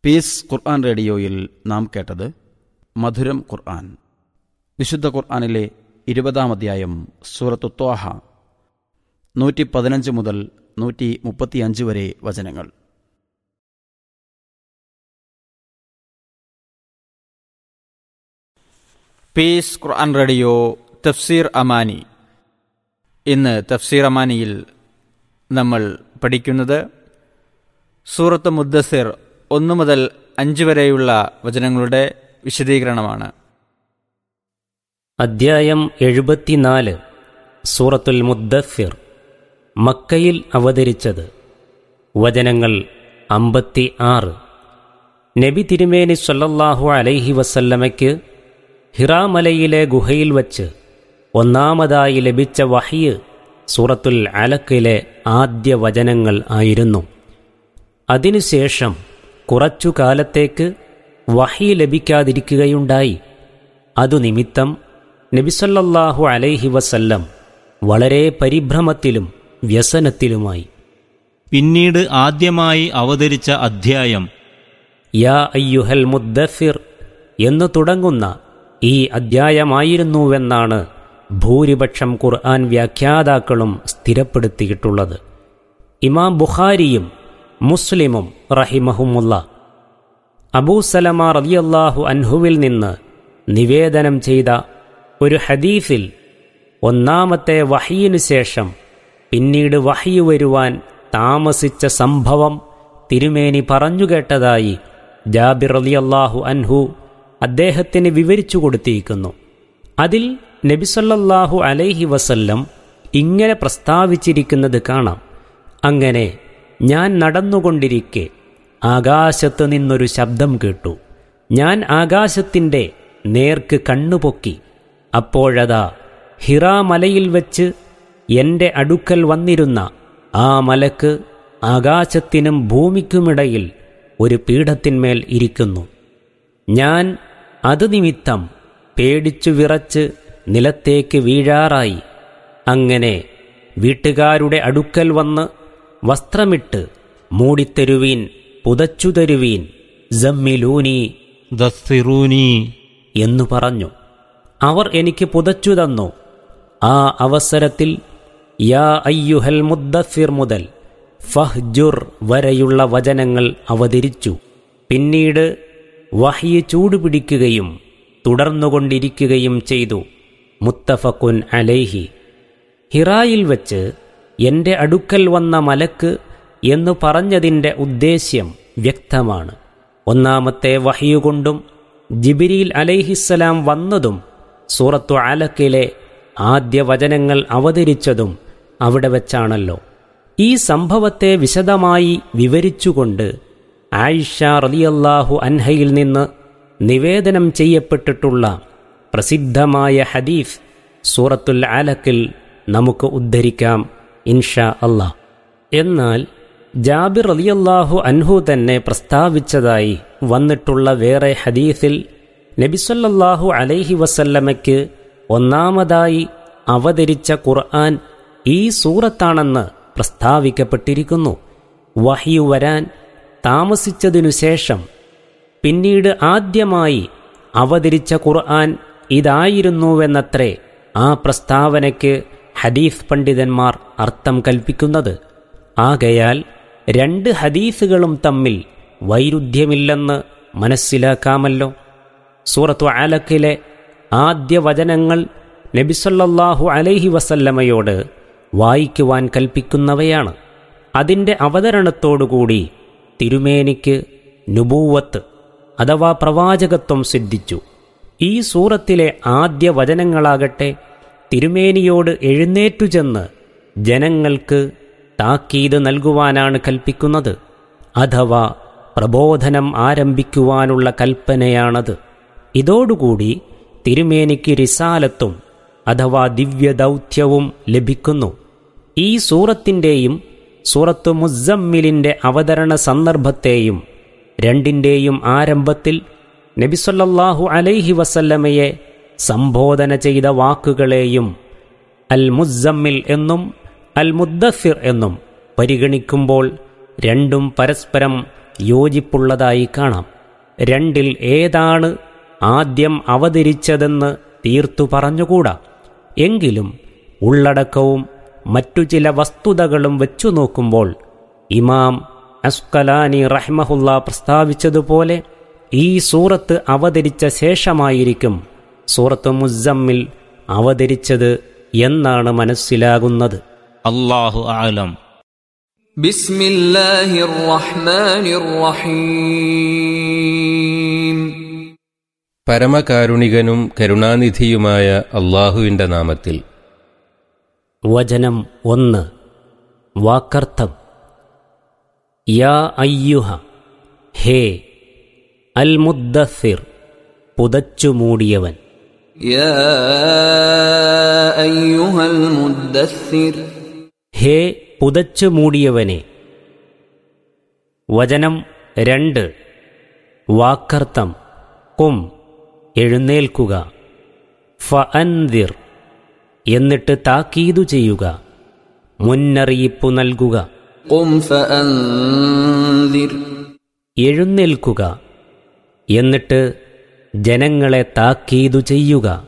piece ഖുർആൻ റേഡിയോയിൽ നാം കേട്ടത് മധുരം ഖുർആൻ വിശുദ്ധ ഖുർആനിലെ ഇരുപതാം അധ്യായം സൂറത്തു ത്വാഹ നൂറ്റി പതിനഞ്ച് മുതൽ നൂറ്റി മുപ്പത്തിയഞ്ച് വരെ വചനങ്ങൾ പീസ് ഖുർആൻ റേഡിയോ തഫ്സീർ അമാനി ഇന്ന് തഫ്സീർ അമാനിയിൽ നമ്മൾ പഠിക്കുന്നത് സൂറത്ത് മുദ്ദസിർ ഒന്നു മുതൽ അഞ്ച് വരെയുള്ള വചനങ്ങളുടെ വിശദീകരണമാണ് അദ്ധ്യായം എഴുപത്തിനാല് സൂറത്തുൽ മുദ്ദഫിർ മക്കയിൽ അവതരിച്ചത് വചനങ്ങൾ അമ്പത്തി ആറ് നബി തിരുമേനി സല്ലല്ലാഹു അലൈഹി വസല്ലമയ്ക്ക് ഹിറാമലയിലെ ഗുഹയിൽ വച്ച് ഒന്നാമതായി ലഭിച്ച വഹിയ് സൂറത്തുൽ അലക്കിലെ ആദ്യ വചനങ്ങൾ ആയിരുന്നു അതിനുശേഷം കുറച്ചു കാലത്തേക്ക് വഹി ലഭിക്കാതിരിക്കുകയുണ്ടായി അതു നിമിത്തം നബിസല്ലാഹു അലൈഹി വസല്ലം വളരെ പരിഭ്രമത്തിലും വ്യസനത്തിലുമായി പിന്നീട് ആദ്യമായി അവതരിച്ച അധ്യായം യാ അയ്യുഹൽ മുദ്ദഫിർ എന്ന് തുടങ്ങുന്ന ഈ അദ്ധ്യായമായിരുന്നുവെന്നാണ് ഭൂരിപക്ഷം ഖുർആൻ വ്യാഖ്യാതാക്കളും സ്ഥിരപ്പെടുത്തിയിട്ടുള്ളത് ഇമാം ബുഖാരിയും മുസ്ലിമും റഹിമഹുമുള്ള അബൂസലമ റളിയല്ലാഹു അൻഹുവിൽ നിന്ന് നിവേദനം ചെയ്ത ഒരു ഹദീഫിൽ ഒന്നാമത്തെ വഹിയിനു ശേഷം പിന്നീട് വഹിയു വരുവാൻ താമസിച്ച സംഭവം തിരുമേനി പറഞ്ഞുകേട്ടതായി ജാബിർ റളിയല്ലാഹു അൻഹു അദ്ദേഹത്തിന് വിവരിച്ചു കൊടുത്തിരിക്കുന്നു അതിൽ നബിസല്ലാഹു അലൈഹി വസല്ലം ഇങ്ങനെ പ്രസ്താവിച്ചിരിക്കുന്നത് കാണാം അങ്ങനെ ഞാൻ നടന്നുകൊണ്ടിരിക്കെ ആകാശത്ത് നിന്നൊരു ശബ്ദം കേട്ടു ഞാൻ ആകാശത്തിൻ്റെ നേർക്ക് കണ്ണുപൊക്കി അപ്പോഴതാ ഹിറാ മലയിൽ വെച്ച് എൻ്റെ അടുക്കൽ വന്നിരുന്ന ആ മലക്ക് ആകാശത്തിനും ഭൂമിക്കുമിടയിൽ ഒരു പീഠത്തിന്മേൽ ഇരിക്കുന്നു ഞാൻ അത് നിമിത്തം പേടിച്ചു വിറച്ച് നിലത്തേക്ക് വീഴാറായി അങ്ങനെ വീട്ടുകാരുടെ അടുക്കൽ വന്ന് വസ്ത്രമിട്ട് മൂടിത്തരുവീൻ പുതച്ചു തരുവീൻ ജമ്മിലൂനി ദസ്സിറൂനി എന്നു പറഞ്ഞു അവർ എനിക്ക് പുതച്ചു തന്നു ആ അവസരത്തിൽ യാ അയ്യുഹൽ മുദ്ദഫിർ മുതൽ ഫഹ്ജുർ വരെയുള്ള വചനങ്ങൾ അവതരിച്ചു പിന്നീട് വഹ്യ് ചൂടുപിടിക്കുകയും തുടർന്നുകൊണ്ടിരിക്കുകയും ചെയ്തു മുത്തഫക്കുൻ അലൈഹി ഹിറായിൽ വച്ച് എൻ്റെ അടുക്കൽ വന്ന മലക്ക് എന്നു പറഞ്ഞതിൻ്റെ ഉദ്ദേശ്യം വ്യക്തമാണ് ഒന്നാമത്തെ വഹിയുകൊണ്ടും ജിബിരിൽ അലൈഹിസ്സലാം വന്നതും സൂറത്തു അലക്കിലെ ആദ്യ വചനങ്ങൾ അവതരിച്ചതും അവിടെ വച്ചാണല്ലോ ഈ സംഭവത്തെ വിശദമായി വിവരിച്ചുകൊണ്ട് ആയിഷ റലിയല്ലാഹു അൻഹയിൽ നിന്ന് നിവേദനം ചെയ്യപ്പെട്ടിട്ടുള്ള പ്രസിദ്ധമായ ഹദീഫ് സൂറത്തുൽ അലക്കിൽ നമുക്ക് ഉദ്ധരിക്കാം ഇൻഷാ അല്ലാ എന്നാൽ ജാബിർ റലിയല്ലാഹു അൻഹു തന്നെ പ്രസ്താവിച്ചതായി വന്നിട്ടുള്ള വേറെ ഹദീസിൽ നബിസല്ലാഹു അലൈഹി വസല്ലമയ്ക്ക് ഒന്നാമതായി അവതരിച്ച ഖുർആൻ ഈ സൂറത്താണെന്ന് പ്രസ്താവിക്കപ്പെട്ടിരിക്കുന്നു വഹിയു വരാൻ താമസിച്ചതിനു ശേഷം പിന്നീട് ആദ്യമായി അവതരിച്ച ഖുർആൻ ഇതായിരുന്നുവെന്നത്രേ ആ പ്രസ്താവനയ്ക്ക് ഹദീഫ് പണ്ഡിതന്മാർ അർത്ഥം കൽപ്പിക്കുന്നത് ആകയാൽ രണ്ട് ഹദീസുകളും തമ്മിൽ വൈരുദ്ധ്യമില്ലെന്ന് മനസ്സിലാക്കാമല്ലോ സൂറത്തു ആലക്കിലെ ആദ്യ വചനങ്ങൾ നബിസല്ലാഹു അലൈഹി വസല്ലമയോട് വായിക്കുവാൻ കൽപ്പിക്കുന്നവയാണ് അതിൻ്റെ അവതരണത്തോടുകൂടി തിരുമേനിക്ക് നുബൂവത്ത് അഥവാ പ്രവാചകത്വം സിദ്ധിച്ചു ഈ സൂറത്തിലെ ആദ്യ വചനങ്ങളാകട്ടെ തിരുമേനിയോട് എഴുന്നേറ്റു ചെന്ന് ജനങ്ങൾക്ക് താക്കീത് നൽകുവാനാണ് കൽപ്പിക്കുന്നത് അഥവാ പ്രബോധനം ആരംഭിക്കുവാനുള്ള കൽപ്പനയാണത് ഇതോടുകൂടി തിരുമേനിക്ക് റിസാലത്തും അഥവാ ദിവ്യദൗത്യവും ലഭിക്കുന്നു ഈ സൂറത്തിൻ്റെയും സൂറത്ത് മുസമ്മിലിൻ്റെ അവതരണ സന്ദർഭത്തെയും രണ്ടിൻ്റെയും ആരംഭത്തിൽ നബിസൊല്ലാഹു അലൈഹി വസല്ലമയെ സംബോധന ചെയ്ത വാക്കുകളെയും അൽ മുസമ്മിൽ എന്നും അൽ മുദ്ദഫിർ എന്നും പരിഗണിക്കുമ്പോൾ രണ്ടും പരസ്പരം യോജിപ്പുള്ളതായി കാണാം രണ്ടിൽ ഏതാണ് ആദ്യം അവതരിച്ചതെന്ന് തീർത്തു പറഞ്ഞുകൂടാ എങ്കിലും ഉള്ളടക്കവും മറ്റു ചില വസ്തുതകളും വെച്ചു നോക്കുമ്പോൾ ഇമാം അസ്കലാനി റഹ്മഹുല്ല പ്രസ്താവിച്ചതുപോലെ ഈ സൂറത്ത് അവതരിച്ച ശേഷമായിരിക്കും സൂറത്ത് മുസമ്മിൽ അവതരിച്ചത് എന്നാണ് മനസ്സിലാകുന്നത് അള്ളാഹു ആലം بسم الله الرحمن الرحيم പരമകാരുണികനും കരുണാനിധിയുമായ അള്ളാഹുവിന്റെ നാമത്തിൽ വചനം ഒന്ന് വാക്കർത്ഥം യാ അയ്യുഹ ഹേ അൽ മുദ്ദസിർ പുതച്ചു മൂടിയവൻ يا أيها المدثر ഹേ പുതച്ചു മൂടിയവനെ വചനം രണ്ട് വാക്കർത്ഥം കും എഴുന്നേൽക്കുക ഫ അൻതിർ എന്നിട്ട് താക്കീതു ചെയ്യുക മുന്നറിയിപ്പു നൽകുക قم فأنذر എഴുന്നേൽക്കുക എന്നിട്ട് ജനങ്ങളെ താക്കീതു ചെയ്യുക